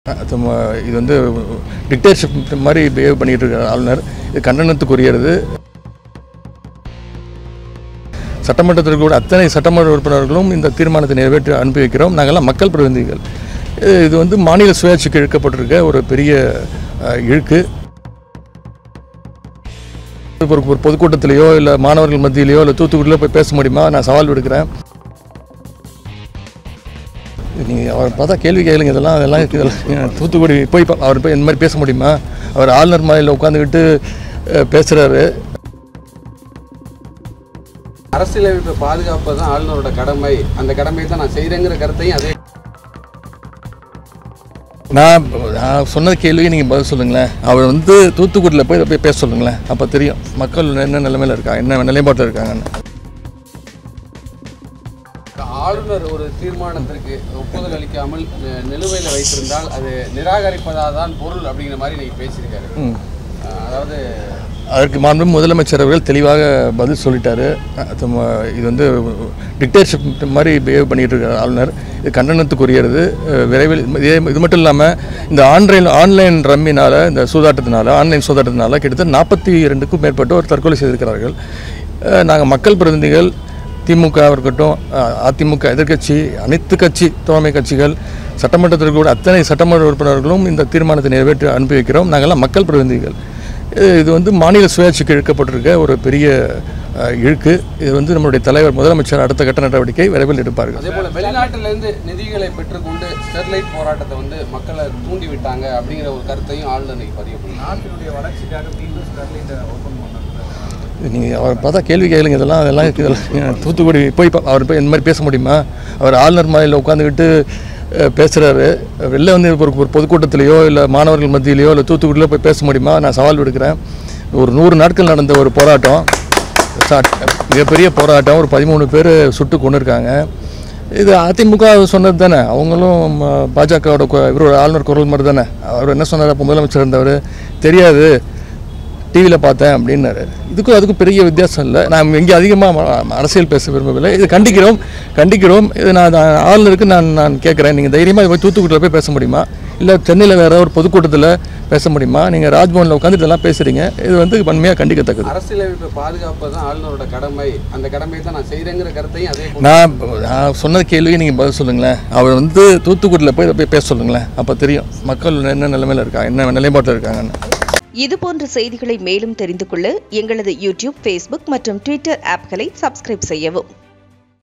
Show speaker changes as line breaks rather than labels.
அது ம- இது வந்து டிக்டேஷிப் மாதிரி பிஹேவ் பண்ணிட்டு இருக்க ஆளுநர் இது கண்டனத்துக்குரியது சட்டமன்றத்திற்கு கூட அத்தனை சட்டமன்ற உறுப்பினர்களும் இந்த தீர்மானத்தை நிறைவேற்றி அனுப்பி வைக்கிறோம் நாங்கள்லாம் மக்கள் பிரதிநிதிகள் இது- இது வந்து மாநில சுயாட்சிக்கு இழுக்கப்பட்டிருக்க ஒரு பெரிய அஹ், இழுக்கு ஒரு ஒரு பொதுக்கூட்டத்திலேயோ இல்லை மாணவர்கள் மத்தியிலையோ இல்லை தூத்துக்குடியிலோ போய் பேச முடியுமா நான் சவால் விடுக்கிறேன் நீங்கள் அவர் பார்த்தா கேள்வி கேளுங்க இதெல்லாம் அதெல்லாம் இதெல்லாம் தூத்துக்குடி போய் பா- அவர் போய் இந்த மாதிரி பேச முடியுமா அவர் ஆளுநர் மாலையில் உட்காந்துக்கிட்டு பேசுகிறாரு
அரசியலமைப்பை பாதுகாப்பது தான் ஆளுநரோட கடமை அந்த கடமையை தான் நான் செய்கிறேங்கிற கருத்தையும் அதே
நான் நான் சொன்ன கேள்வியை நீங்கள் பதில் சொல்லுங்களேன் அவர் வந்து தூத்துக்குடியில் போய் போய் பேச சொல்லுங்களேன் அப்போ தெரியும் மக்கள் என்ன நிலைமையில் இருக்காங்க என்ன நிலைப்பாட்டில் இருக்காங்கன்னு
ஆளுநர் ஒரு தீர்மானத்திற்கு ஒப்புதல் அளிக்காமல் அஹ், நிலுவையில் வைத்திருந்தால் அது நிராகரிப்பதாக தான் பொருள் அப்படிங்கிற மாதிரி நீங்க பேசியிருக்காரு
ம்
அஹ், அதாவது
அதற்கு மாண்பு முதலமைச்சர் அவர்கள் தெளிவாக பதில் சொல்லிட்டாரு அது ம- இது வந்து டிக்டேஷிப் மாதிரி பிஹேவ் பண்ணிட்டு இருக்க ஆளுநர் இது கண்டனத்துக்குரியது அஹ் விரைவில் இதே இது மட்டும் இல்லாமல் இந்த ஆன்லைன் ஆன்லைன் ரம்மினால் இந்த சூதாட்டத்தினால ஆன்லைன் சூதாட்டத்தினால கிட்டத்தட்ட நாற்பத்தி ரெண்டுக்கும் மேற்பட்டோர் தற்கொலை செய்திருக்கிறார்கள் நாங்கள் மக்கள் பிரதிநிதிகள் திமுக இருக்கட்டும் அஹ் அதிமுக எதிர்க்கட்சி அனைத்து கட்சி தோழமை கட்சிகள் சட்டமன்றத்திற்கு கூட அத்தனை சட்டமன்ற உறுப்பினர்களும் இந்த தீர்மானத்தை நிறைவேற்றி அனுப்பி வைக்கிறோம் நாங்கள்லாம் மக்கள் பிரதிநிதிகள் இது- இது வந்து மாநில சுயாட்சிக்கு இழுக்கப்பட்டிருக்க ஒரு பெரிய அஹ், இழுக்கு இது வந்து நம்மளுடைய தலைவர் முதலமைச்சர் அடுத்த கட்ட நடவடிக்கை விரைவில் எடுப்பார்கள்
அதே போல வெளிநாட்டிலேருந்து நிதிகளை பெற்றுக்கொண்டு ஸ்டெர்லைட் போராட்டத்தை வந்து மக்களை தூண்டி விட்டாங்க அப்படிங்கிற ஒரு கருத்தையும் ஆளுநர் இன்னைக்கு பதிவு பண்ணார்
நாட்டினுடைய வளர்ச்சிக்காக மீண்டும் ஸ்டெர்லைட்டை ஓப்பன் பண்ணாங்க
நீங்கள் அவர் பார்த்தா கேள்வி கேளுங்க இதெல்லாம் அதெல்லாம் இதெல்லாம் தூத்துக்குடி போய் பா- அவர் போய் இந்த மாதிரி பேச முடியுமா அவர் ஆளுநர் மாலையில் உட்காந்துக்கிட்டு பேசுகிறாரு வெளில வந்து ஒரு ஒரு பொதுக்கூட்டத்திலேயோ இல்லை மாணவர்கள் மத்தியிலையோ இல்லை தூத்துக்குடியிலோ போய் பேச முடியுமா நான் சவால் விடுக்கிறேன் ஒரு நூறு நாட்கள் நடந்த ஒரு போராட்டம் சா- மிகப்பெரிய போராட்டம் ஒரு பதிமூணு பேர் சுட்டு கொண்டு இருக்காங்க இது அதிமுக சொன்னது தானே அவங்களும் ம, பாஜகவோட கு- இவரோட ஆளுநர் குரல் மாதிரி தானே அவர் என்ன சொன்னார் அப்போ முதலமைச்சர் இருந்தவர் தெரியாது டிவியில் பார்த்தேன் அப்படின்னாரு இதுக்கும் அதுக்கும் பெரிய வித்தியாசம் இல்லை நான் இங்கே அதிகமாக அரசியல் பேச விரும்பவில்லை இது கண்டிக்கிறோம் கண்டிக்கிறோம் இது நான் நான் ஆளுநருக்கு நான் நான் கேட்குறேன் நீங்கள் தைரியமாக போய் தூத்துக்குடியில் போய் பேச முடியுமா இல்லை சென்னையில் வேறு ஒரு பொதுக்கூட்டத்தில் பேச முடியுமா நீங்கள் ராஜ்பவனில் உட்காந்து இதெல்லாம் பேசுகிறீங்க இது வந்து வன்மையாக கண்டிக்கத்தக்கது
அரசியலமைப்பை பாதுகாப்பது தான் ஆளுநரோட கடமை அந்த கடமையை தான் நான் செய்கிறேங்கிற கருத்தையும் அதே போல
நான் நான் சொன்ன கேள்வியை நீங்கள் பதில் சொல்லுங்களேன் அவர் வந்து தூத்துக்குடியில் போய் போய் பேச சொல்லுங்களேன் அப்போ தெரியும் மக்கள் என்ன நிலைமையில் இருக்காங்க என்ன நிலைப்பாட்டில் இருக்காங்கன்னு
இதுபோன்ற செய்திகளை மேலும் தெரிந்து கொள்ள எங்களது யூடியூப் ஃபேஸ்புக் மற்றும் ட்விட்டர் ஆப்களை சப்ஸ்கிரைப் செய்யவும்